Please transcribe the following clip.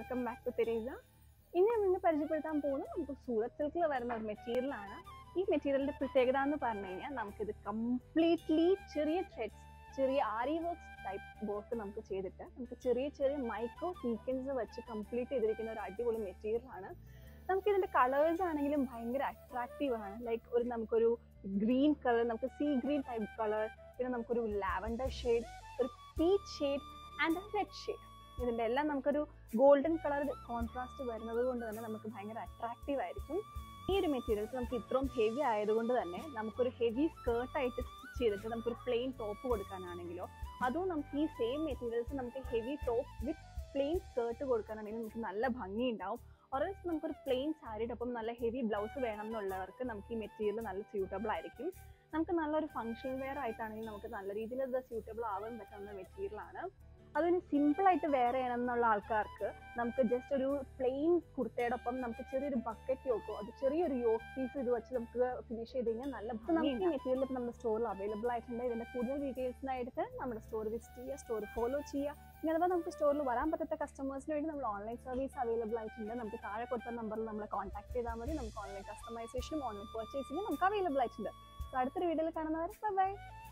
welcome back to Teresa ഇനി ഞാൻ നിങ്ങൾ പരിചയപ്പെടുത്താൻ പോകുന്നത് നമുക്ക് സൂറത്ത് സിൽക്കിൽ വരുന്ന ഒരു മെറ്റീരിയലാണ് ഈ മെറ്റീരിയലിന്റെ പ്രത്യേകത എന്ന് പറഞ്ഞു കഴിഞ്ഞാൽ നമുക്കിത് കംപ്ലീറ്റ്ലി ചെറിയ ത്രെഡ്സ് ചെറിയ ആരി വർക്ക്സ് ടൈപ്പ് വർക്ക് നമുക്ക് ചെയ്തിട്ട് നമുക്ക് ചെറിയ ചെറിയ മൈക്രോ സീക്വൻസ് വെച്ച് കംപ്ലീറ്റ് ചെയ്തിരിക്കുന്ന ഒരു അടിപൊളി മെറ്റീരിയലാണ് നമുക്ക് ഇതിന്റെ കളേഴ്സ് ആണെങ്കിലും ഭയങ്കര അട്രാക്റ്റീവ് ആണ് ലൈക്ക് ഒരു നമുക്കൊരു ഗ്രീൻ കളർ നമുക്ക് സീ ഗ്രീൻ ടൈപ്പ് കളർ പിന്നെ നമുക്കൊരു ലാവൻഡർ ഷെയ്ഡ് ഒരു peach shade and red shade ഇതിന്റെ എല്ലാം നമുക്കൊരു ഗോൾഡൻ കളർ കോൺട്രാസ്റ്റ് വരുന്നത് കൊണ്ട് തന്നെ നമുക്ക് ഭയങ്കര അട്രാക്റ്റീവ് ആയിരിക്കും ഈ ഒരു മെറ്റീരിയൽസ് നമുക്ക് ഇത്രയും ഹെവി ആയതുകൊണ്ട് തന്നെ നമുക്കൊരു ഹെവി സ്കേർട്ടായിട്ട് സ്റ്റിച്ച് ചെയ്തിട്ട് നമുക്കൊരു പ്ലെയിൻ ടോപ്പ് കൊടുക്കാനാണെങ്കിലോ അതും നമുക്ക് ഈ സെയിം മെറ്റീരിയൽസ് നമുക്ക് heavy top with plain skirt കൊടുക്കാനാണെങ്കിൽ നമുക്ക് നല്ല ഭംഗി ഉണ്ടാവും ഓറൻസ് നമുക്കൊരു പ്ലെയിൻ സാരിയുടെ ഒപ്പം നല്ല ഹെവി ബ്ലൗസ് വേണം എന്നുള്ളവർക്ക് നമുക്ക് ഈ മെറ്റീരിയൽ നല്ല സ്യൂട്ടബിൾ ആയിരിക്കും നമുക്ക് നല്ലൊരു ഫംഗ്ഷൻ വെയർ ആയിട്ടാണെങ്കിൽ നമുക്ക് നല്ല രീതിയിൽ ഇത് സ്യൂട്ടബിൾ ആവാൻ പറ്റുന്ന മെറ്റീരിയൽ ആണ് അതിന് സിമ്പിൾ ആയിട്ട് വെയർ ചെയ്യണം എന്നുള്ള ആൾക്കാർക്ക് നമുക്ക് ജസ്റ്റ് ഒരു പ്ലെയിൻ കുർത്തയോടൊപ്പം നമുക്ക് ചെറിയൊരു ബക്കറ്റ് യോക്കോ അത് ചെറിയൊരു യോക്ക് പീസ് ഇത് വെച്ച് നമുക്ക് ഫിനിഷ് ചെയ്ത് കഴിഞ്ഞാൽ നല്ല ഭംഗി ഈ മെറ്റീരിയൽ ഇപ്പം നമ്മുടെ സ്റ്റോറിൽ അവൈലബിൾ ആയിട്ടുണ്ട് ഇതിന്റെ കൂടുതൽ ഡീറ്റെയിൽസിനായിട്ട് നമ്മുടെ സ്റ്റോർ വിസിറ്റ് ചെയ്യുക സ്റ്റോർ ഫോളോ ചെയ്യുക ഇനി അഥവാ നമുക്ക് സ്റ്റോറിൽ വരാൻ പറ്റാത്ത കസ്റ്റമേഴ്സിന് വേണ്ടി നമ്മൾ ഓൺലൈൻ സർവീസ് അവൈലബിൾ ആയിട്ടുണ്ട് നമുക്ക് താഴെ കൊടുത്ത നമ്പറിൽ നമ്മളെ കോൺടാക്ട് ചെയ്താൽ മതി നമുക്ക് ഓൺലൈൻ കസ്റ്റമൈസേഷനും ഓൺലൈൻ പർച്ചേസിങ്ങും നമുക്ക് അവൈലബിൾ ആയിട്ടുണ്ട് So അടുത്തൊരു വീഡിയോയിൽ കാണുന്നവരെ ബൈ